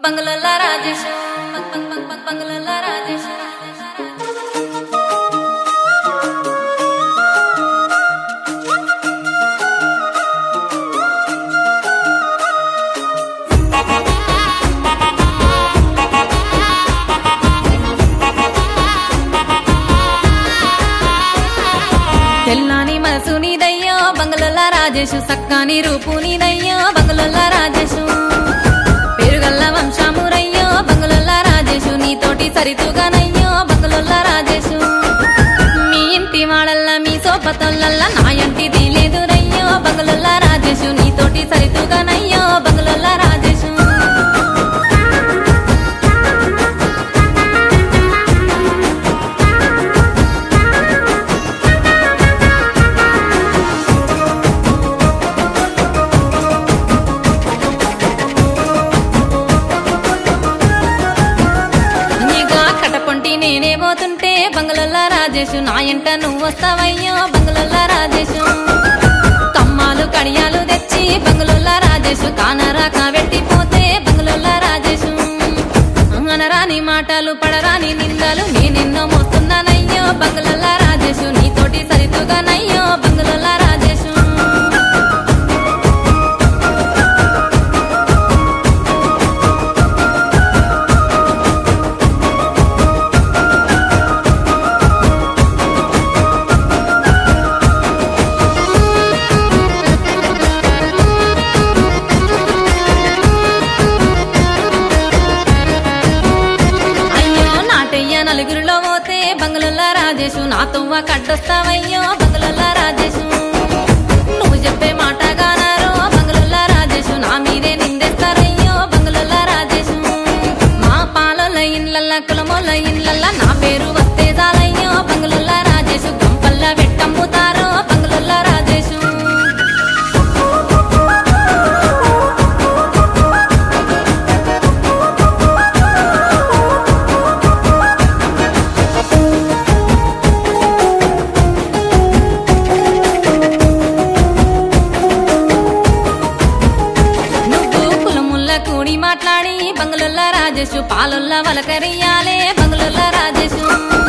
బంగ్లాల రాజేష్ బంగ్లాల రాజేష్ తెల్లాని మనసు నీదయ్యో బంగ్లాల రాజేషు సక్కాని రూపు నీదయ్యో బంగ్లాల రాజేషు పెరుగల్ల వంశామురయ్యో బంగ్లాల రాజేషు నీతోటి సరితుగానయ్యో బంగ్లాల రాజేషు మీ ఇంటి వాడల్లా మీ సోపతోళ్ళల్లా నా ఇంటిది లేదురయ్యో బంగ్లాల రాజేషు నీతోటి సరితుగానయ్యో బంగ్లాల రాజేషు నీగా కటపొంటి నేనే పోతుంటే బంగ్లాల రాజేషు నా ఎంట నువ్వు వస్తావయ్యో బంగ్లాల రాజేషు కమ్మాలు కడియాలు తెచ్చి బంగ్లాల రాజేషు కానరా కాబెట్టిపోతే బంగ్లాల రాజేషు అనరాని మాటలు పడరాని నిందలు నేనెన్నో మోస్తున్నానయ్యో బంగ్లాల రాజేషు నీతోటి సరితుగానయ్యో బంగ్లాల రాజేషు అయ్యో నాటయ్య నలుగురిలో పోతే బంగ్లాల రాజేషు నా తువ్వ కట్టొస్తావయ్యో బంగ్లాల రాజేషు నువ్వు చెప్పే మాట గానారో బంగ్లాల రాజేషు నా మీదే నిందేస్తారయ్యో బంగ్లాల రాజేషు మా పాలల ఇళ్ళల్ల కులమోల ఇళ్ళల్ల నా పేరు వస్తే చాలయ్యో బంగ్లాల రాజేషు గంపల్ల వెట్టమ్ముతారో బంగ్లాల రాజేషు నువ్వు కులముల్ల కూడి మాట్లాడి బంగ్లాల రాజేషు పాలొల్ల వలకరియాలే బంగ్లాల రాజేషు